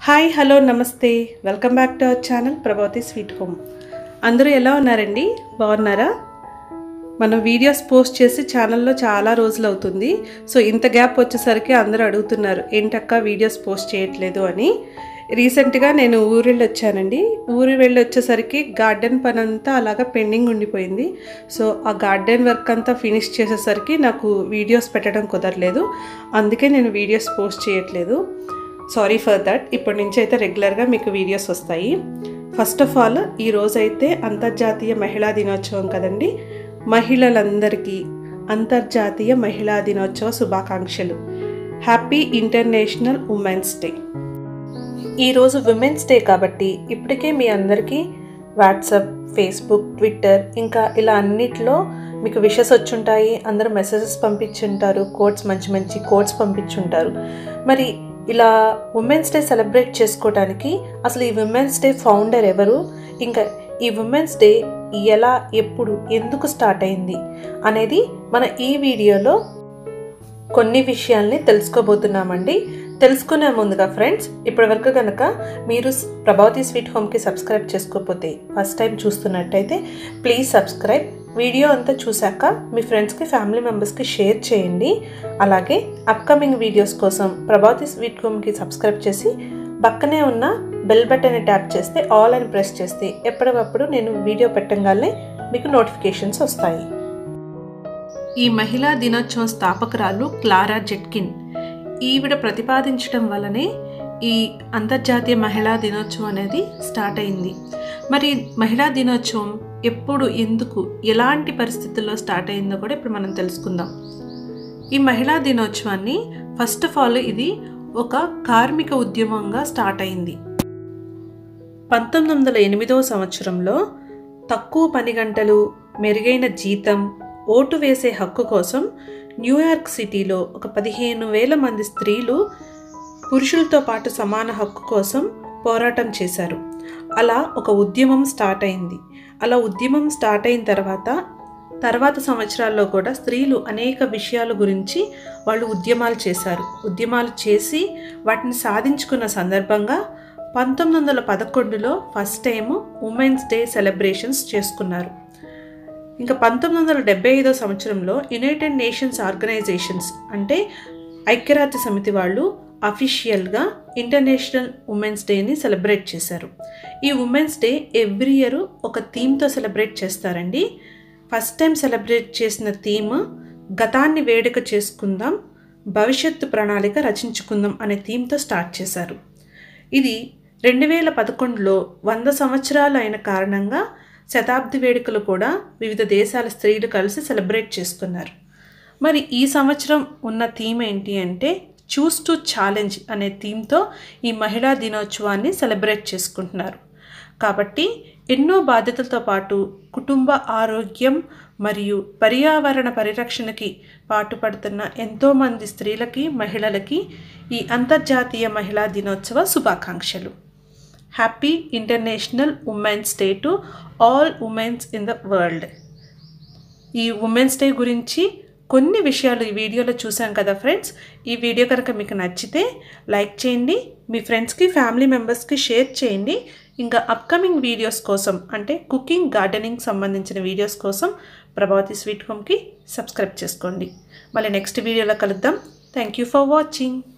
hi hello నమస్తే welcome back to our channel Prabhavati sweet home అందరూ ఎలా ఉన్నారండి బాగున్నారా మనం వీడియోస్ పోస్ట్ చేసి ఛానల్లో చాలా రోజులు అవుతుంది సో ఇంత గ్యాప్ వచ్చేసరికి అందరూ అడుగుతున్నారు ఏంటక్క వీడియోస్ పోస్ట్ చేయట్లేదు అని రీసెంట్గా నేను ఊరు వెళ్ళి వచ్చానండి ఊరు వెళ్ళి వచ్చేసరికి గార్డెన్ పని అంతా అలాగా పెండింగ్ ఉండిపోయింది సో ఆ గార్డెన్ వర్క్ అంతా ఫినిష్ చేసేసరికి నాకు వీడియోస్ పెట్టడం కుదరలేదు అందుకే నేను వీడియోస్ పోస్ట్ చేయట్లేదు సారీ ఫర్ దట్ ఇప్పటి నుంచి అయితే రెగ్యులర్గా మీకు వీడియోస్ వస్తాయి ఫస్ట్ ఆఫ్ ఆల్ ఈ రోజైతే అంతర్జాతీయ మహిళా దినోత్సవం కదండి మహిళలందరికీ అంతర్జాతీయ మహిళా దినోత్సవ శుభాకాంక్షలు హ్యాపీ ఇంటర్నేషనల్ ఉమెన్స్ డే ఈరోజు విమెన్స్ డే కాబట్టి ఇప్పటికే మీ అందరికీ వాట్సాప్ ఫేస్బుక్ ట్విట్టర్ ఇంకా ఇలా అన్నిట్లో మీకు విషెస్ వచ్చుంటాయి అందరూ మెసేజెస్ పంపించుంటారు కోట్స్ మంచి మంచి కోట్స్ పంపించుంటారు మరి ఇలా ఉమెన్స్ డే సెలబ్రేట్ చేసుకోవడానికి అసలు ఈ ఉమెన్స్ డే ఫౌండర్ ఎవరు ఇంకా ఈ ఉమెన్స్ డే ఎలా ఎప్పుడు ఎందుకు స్టార్ట్ అయింది అనేది మన ఈ వీడియోలో కొన్ని విషయాల్ని తెలుసుకోబోతున్నామండి తెలుసుకునే ముందుగా ఫ్రెండ్స్ ఇప్పటివరకు కనుక మీరు ప్రభావతి స్వీట్ హోమ్కి సబ్స్క్రైబ్ చేసుకోకపోతే ఫస్ట్ టైం చూస్తున్నట్టయితే ప్లీజ్ సబ్స్క్రైబ్ వీడియో అంతా చూశాక మీ ఫ్రెండ్స్కి ఫ్యామిలీ మెంబర్స్కి షేర్ చేయండి అలాగే అప్కమింగ్ వీడియోస్ కోసం ప్రభావతి స్వీట్ హోమ్కి సబ్స్క్రైబ్ చేసి పక్కనే ఉన్న బెల్ బటన్ని ట్యాప్ చేస్తే ఆల్ అని ప్రెస్ చేస్తే ఎప్పటికప్పుడు నేను వీడియో పెట్టగానే మీకు నోటిఫికేషన్స్ వస్తాయి ఈ మహిళా దినోత్సవం స్థాపకురాలు క్లారా జెట్కిన్ ఈవిడ ప్రతిపాదించడం వల్లనే ఈ అంతర్జాతీయ మహిళా దినోత్సవం అనేది స్టార్ట్ అయింది మరి మహిళా దినోత్సవం ఎప్పుడు ఎందుకు ఎలాంటి పరిస్థితుల్లో స్టార్ట్ అయిందో కూడా ఇప్పుడు మనం తెలుసుకుందాం ఈ మహిళా దినోత్సవాన్ని ఫస్ట్ ఆఫ్ ఆల్ ఇది ఒక కార్మిక ఉద్యమంగా స్టార్ట్ అయింది పంతొమ్మిది వందల ఎనిమిదవ సంవత్సరంలో తక్కువ పని గంటలు మెరుగైన జీతం ఓటు వేసే హక్కు కోసం న్యూయార్క్ సిటీలో ఒక పదిహేను వేల మంది స్త్రీలు పురుషులతో పాటు సమాన హక్కు కోసం పోరాటం చేశారు అలా ఒక ఉద్యమం స్టార్ట్ అయింది అలా ఉద్యమం స్టార్ట్ అయిన తర్వాత తర్వాత సంవత్సరాల్లో కూడా స్త్రీలు అనేక విషయాల గురించి వాళ్ళు ఉద్యమాలు చేశారు ఉద్యమాలు చేసి వాటిని సాధించుకున్న సందర్భంగా పంతొమ్మిది వందల పదకొండులో first time women's day celebrations చేసుకున్నారు ఇంకా పంతొమ్మిది వందల డెబ్బై ఐదో సంవత్సరంలో యునైటెడ్ నేషన్స్ ఆర్గనైజేషన్స్ అంటే ఐక్యరాజ్య సమితి వాళ్ళు అఫీషియల్గా ఇంటర్నేషనల్ ఉమెన్స్ డేని సెలబ్రేట్ చేశారు ఈ ఉమెన్స్ డే ఎవ్రీ ఇయర్ ఒక థీమ్తో సెలబ్రేట్ చేస్తారండి ఫస్ట్ టైం సెలబ్రేట్ చేసిన థీమ్ గతాన్ని వేడుక చేసుకుందాం భవిష్యత్తు ప్రణాళిక రచించుకుందాం అనే థీమ్తో స్టార్ట్ చేశారు ఇది రెండు వేల పదకొండులో వంద సంవత్సరాలు అయిన కారణంగా శతాబ్ది వేడుకలు కూడా వివిధ దేశాల స్త్రీలు కలిసి సెలబ్రేట్ చేసుకున్నారు మరి ఈ సంవత్సరం ఉన్న థీమ్ ఏంటి అంటే చూస్ టు ఛాలెంజ్ అనే థీమ్తో ఈ మహిళా దినోత్సవాన్ని సెలబ్రేట్ చేసుకుంటున్నారు కాబట్టి ఎన్నో బాధ్యతలతో పాటు కుటుంబ ఆరోగ్యం మరియు పర్యావరణ పరిరక్షణకి పాటుపడుతున్న ఎంతోమంది స్త్రీలకి మహిళలకి ఈ అంతర్జాతీయ మహిళా దినోత్సవ శుభాకాంక్షలు happy international women's day to all women's in the world ఈ ఉమెన్స్ డే గురించి కొన్ని విషయాలు ఈ వీడియోలో చూసాం కదా ఫ్రెండ్స్ ఈ వీడియో కనుక మీకు నచ్చితే లైక్ చేయండి మీ ఫ్రెండ్స్కి ఫ్యామిలీ మెంబర్స్కి షేర్ చేయండి ఇంకా అప్కమింగ్ వీడియోస్ కోసం అంటే కుకింగ్ గార్డెనింగ్ సంబంధించిన వీడియోస్ కోసం ప్రభావతి స్వీట్ హోమ్కి సబ్స్క్రైబ్ చేసుకోండి మళ్ళీ నెక్స్ట్ వీడియోలో కలుద్దాం థ్యాంక్ యూ ఫర్ వాచింగ్